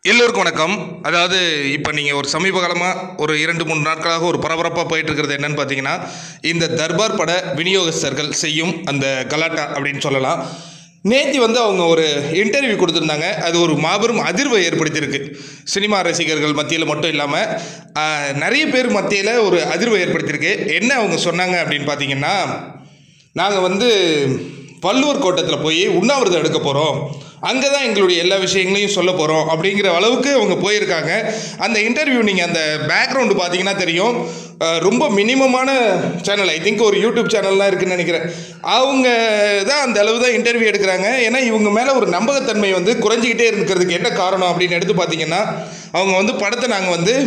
எல்லோருக்கும் வணக்கம் அதாவது இப்போ நீங்கள் ஒரு சமீப காலமாக ஒரு இரண்டு மூணு நாட்களாக ஒரு பரபரப்பாக போயிட்டு இருக்கிறது என்னன்னு பார்த்தீங்கன்னா இந்த தர்பார் பட விநியோகஸ்தர்கள் செய்யும் அந்த கலாட்டா அப்படின்னு சொல்லலாம் நேத்தி வந்து அவங்க ஒரு இன்டர்வியூ கொடுத்துருந்தாங்க அது ஒரு மாபெரும் அதிர்வை ஏற்படுத்தியிருக்கு சினிமா ரசிகர்கள் மத்தியில் மட்டும் இல்லாமல் ஆஹ், நிறைய பேர் மத்தியில் ஒரு அதிர்வை ஏற்படுத்தியிருக்கு என்ன அவங்க சொன்னாங்க அப்படின்னு பார்த்தீங்கன்னா நாங்கள் வந்து பல்லூர் கோட்டத்தில் போய் உண்ணாவிரதம் எடுக்க போகிறோம் அங்கே தான் எங்களுடைய எல்லா விஷயங்களையும் சொல்ல போகிறோம் அப்படிங்கிற அளவுக்கு அவங்க போயிருக்காங்க அந்த இன்டர்வியூ நீங்கள் அந்த பேக்ரவுண்டு பார்த்தீங்கன்னா தெரியும் அஹ், ரொம்ப மினிமமான சேனல் ஐ திங்க் ஒரு யூடியூப் சேனல்லாம் இருக்குன்னு நினைக்கிறேன் அவங்க தான் அந்த அளவு தான் இன்டர்வியூ எடுக்கிறாங்க ஏன்னா இவங்க மேலே ஒரு நம்பகத்தன்மை வந்து குறைஞ்சிக்கிட்டே இருக்கிறதுக்கு என்ன காரணம் அப்படின்னு எடுத்து பார்த்தீங்கன்னா அவங்க வந்து படத்தை நாங்கள் வந்து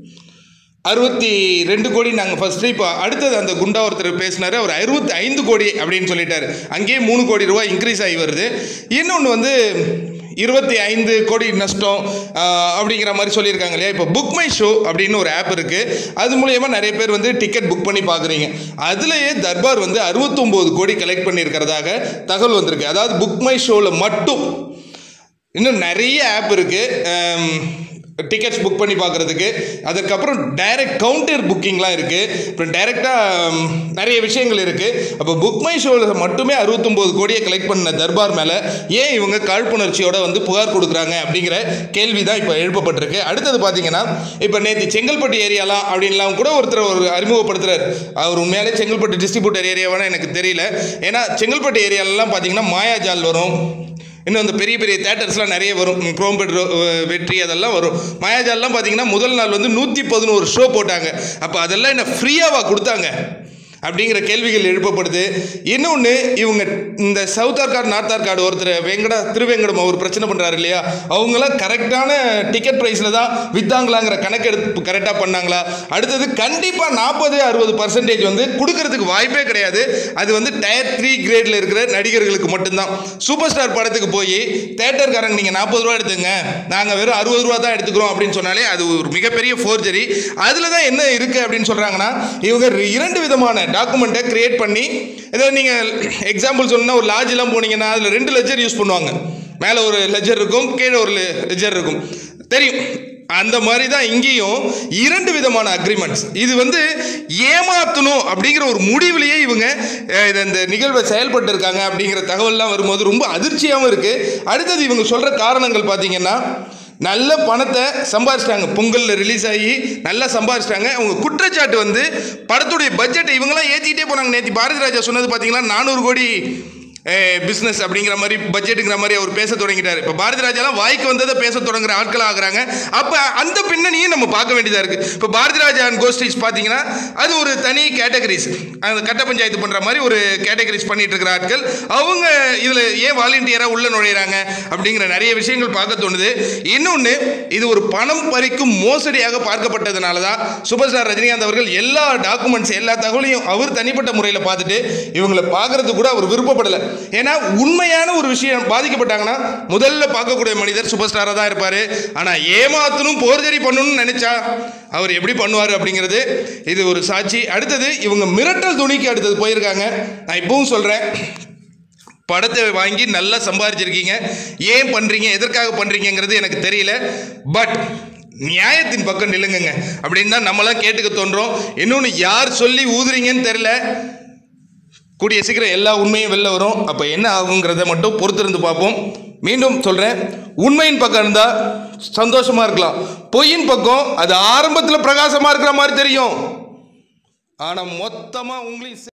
அறுபத்தி ரெண்டு கோடி நாங்கள் ஃபஸ்ட்டு இப்போ அடுத்தது அந்த குண்டா ஒருத்தர் பேசினார் அவர் அறுபத்தி ஐந்து கோடி அப்படின்னு சொல்லிட்டாரு அங்கேயே மூணு கோடி ரூபாய் இன்க்ரீஸ் ஆகி வருது இன்னொன்று வந்து இருபத்தி ஐந்து கோடி நஷ்டம் ஆஹ், அப்படிங்கிற மாதிரி சொல்லியிருக்காங்க இல்லையா இப்போ புக் மை ஷோ அப்படின்னு ஒரு ஆப் இருக்குது அது மூலயமா நிறைய பேர் வந்து டிக்கெட் புக் பண்ணி பார்க்குறீங்க அதுலேயே தர்பார் வந்து அறுபத்தொம்போது கோடி கலெக்ட் பண்ணியிருக்கிறதாக தகவல் வந்திருக்கு அதாவது புக் மை ஷோவில் மட்டும் இன்னும் நிறைய ஆப் இருக்குது டிக்கெட்ஸ் புக் பண்ணி பார்க்குறதுக்கு அதுக்கப்புறம் டைரக்ட் கவுண்டர் புக்கிங்லாம் இருக்குது அப்புறம் டைரெக்டாக நிறைய விஷயங்கள் இருக்குது அப்போ புக் மை ஷோவில் மட்டுமே அறுபத்தொம்போது கோடியை கலெக்ட் பண்ண தர்பார் மேலே ஏன் இவங்க காழ்ப்புணர்ச்சியோட வந்து புகார் கொடுக்குறாங்க அப்படிங்கிற கேள்வி தான் இப்போ எழுப்பப்பட்டிருக்கு அடுத்தது பார்த்தீங்கன்னா இப்போ நேற்று செங்கல்பட்டு ஏரியாலாம் அப்படின்லாம் கூட ஒருத்தர் ஒரு அறிமுகப்படுத்துறாரு அவர் உண்மையாலே செங்கல்பட்டு டிஸ்ட்ரிபியூட்டர் ஏரியாவான எனக்கு தெரியல ஏன்னா செங்கல்பட்டு ஏரியாலலாம் பார்த்தீங்கன்னா மாயாஜால் வரும் இன்னும் அந்த பெரிய பெரிய தேட்டர்ஸ்லாம் நிறைய வரும் குரோம்பெட் வெற்றி அதெல்லாம் வரும் மாயாஜால்லாம் பார்த்தீங்கன்னா முதல் நாள் வந்து நூற்றி பதினோரு ஷோ போட்டாங்க அப்போ அதெல்லாம் என்ன ஃப்ரீயாவா கொடுத்தாங்க அப்படிங்கிற கேள்விகள் எழுப்பப்படுது இன்னொன்று இவங்க இந்த சவுத் ஆர்காடு நார்த் ஆர்காடு ஒருத்தர் வெங்கடா திருவேங்கடம் அவர் பிரச்சனை பண்ணுறாரு இல்லையா அவங்களாம் கரெக்டான டிக்கெட் ப்ரைஸில் தான் வித்தாங்களாங்கிற கணக்கெடுப்பு கரெக்டாக பண்ணாங்களா அடுத்தது கண்டிப்பாக நாற்பது அறுபது பர்சன்டேஜ் வந்து கொடுக்கறதுக்கு வாய்ப்பே கிடையாது அது வந்து டயர் த்ரீ கிரேடில் இருக்கிற நடிகர்களுக்கு மட்டும்தான் சூப்பர் ஸ்டார் படத்துக்கு போய் தேட்டர்காரங்க நீங்கள் நாற்பது ரூபா எடுத்துங்க நாங்கள் வெறும் அறுபது ரூபா தான் எடுத்துக்கிறோம் அப்படின்னு சொன்னாலே அது ஒரு மிகப்பெரிய ஃபோர்ஜரி அதில் தான் என்ன இருக்குது அப்படின்னு சொல்கிறாங்கன்னா இவங்க ரெ- இரண்டு விதமான டாக்குமெண்ட்டை கிரியேட் பண்ணி ஏதோ நீங்கள் எக்ஸாம்பிள் சொன்னா ஒரு லாட்ஜெலாம் போனீங்கன்னா அதில் ரெண்டு லெஜர் யூஸ் பண்ணுவாங்க மேலே ஒரு லெஜர் இருக்கும் கீழே ஒரு லெஜர் இருக்கும் தெரியும் அந்த மாதிரி தான் இங்கேயும் இரண்டு விதமான அக்ரிமெண்ட்ஸ் இது வந்து ஏமாத்தணும் அப்படிங்கிற ஒரு முடிவிலேயே இவங்க அஹ், இதை இந்த நிகழ்வை செயல்பட்டு இருக்காங்க அப்படிங்கிற தகவல்லாம் வரும்போது ரொம்ப அதிர்ச்சியாகவும் இருக்குது அடுத்தது இவங்க சொல்கிற காரணங்கள் பார்த்தீங்கன்னா நல்ல பணத்தை சம்பாதிச்சிட்டாங்க பொங்கலில் ரிலீஸ் ஆகி நல்லா சம்பாதிச்சிட்டாங்க அவங்க குற்றச்சாட்டு வந்து படத்துடைய பட்ஜெட்டை இவங்கெல்லாம் ஏற்றிக்கிட்டே போனாங்க நேற்று பாரதி ராஜா சொன்னது பார்த்தீங்கன்னா நானூறு கோடி பிஸ்னஸ் அப்படிங்கிற மாதிரி பட்ஜெட்டுங்கிற மாதிரி அவர் பேச தொடங்கிட்டார் இப்போ பாரதி ராஜாலாம் வாய்க்கு வந்ததை பேச தொடங்குற ஆட்கள் ஆகுறாங்க அப்போ அந்த பின்னணியும் நம்ம பார்க்க வேண்டியதாக இருக்குது இப்போ பாரதி ராஜா அண்ட் கோஸ்டீஸ் பார்த்தீங்கன்னா அது ஒரு தனி கேட்டகரிஸ் அந்த கட்ட பஞ்சாயத்து பண்ணுற மாதிரி ஒரு கேட்டகரிஸ் பண்ணிட்டு இருக்கிற ஆட்கள் அவங்க இதில் ஏன் வாலண்டியராக உள்ள நுழையிறாங்க அப்படிங்கிற நிறைய விஷயங்கள் பார்க்க தோணுது இன்னொன்று இது ஒரு பணம் பறிக்கும் மோசடியாக பார்க்கப்பட்டதுனால தான் சூப்பர் ஸ்டார் ரஜினிகாந்த் அவர்கள் எல்லா டாக்குமெண்ட்ஸ் எல்லா தகவலையும் அவர் தனிப்பட்ட முறையில் பார்த்துட்டு இவங்களை பார்க்கறது கூட அவர் விருப்பப்படலை ஏன்னா உண்மையான ஒரு விஷயம் பாதிக்கப்பட்டாங்கன்னா முதல்ல பார்க்கக்கூடிய மனிதர் சூப்பர் ஸ்டாராக தான் இருப்பார் ஆனால் ஏமாத்தணும் போர்ஜரி பண்ணணும்னு நினச்சா அவர் எப்படி பண்ணுவார் அப்படிங்கிறது இது ஒரு சாட்சி அடுத்தது இவங்க மிரட்டல் துணிக்கு அடுத்தது போயிருக்காங்க நான் இப்பவும் சொல்கிறேன் படத்தை வாங்கி நல்லா சம்பாதிச்சிருக்கீங்க ஏன் பண்ணுறீங்க எதற்காக பண்ணுறீங்கங்கிறது எனக்கு தெரியல பட் நியாயத்தின் பக்கம் நில்லுங்கங்க அப்படின்னு தான் நம்மளாம் கேட்டுக்க தோன்றோம் இன்னொன்று யார் சொல்லி ஊதுறீங்கன்னு தெரியல கூடிய சீக்கிரம் எல்லா உண்மையும் வெளில வரும் அப்போ என்ன ஆகுங்கிறத மட்டும் பொறுத்திருந்து பார்ப்போம் மீண்டும் சொல்கிறேன் உண்மையின் பக்கம் இருந்தால் சந்தோஷமாக இருக்கலாம் பொய்யின் பக்கம் அது ஆரம்பத்தில் பிரகாசமாக இருக்கிற மாதிரி தெரியும் ஆனால் மொத்தமாக உங்களையும்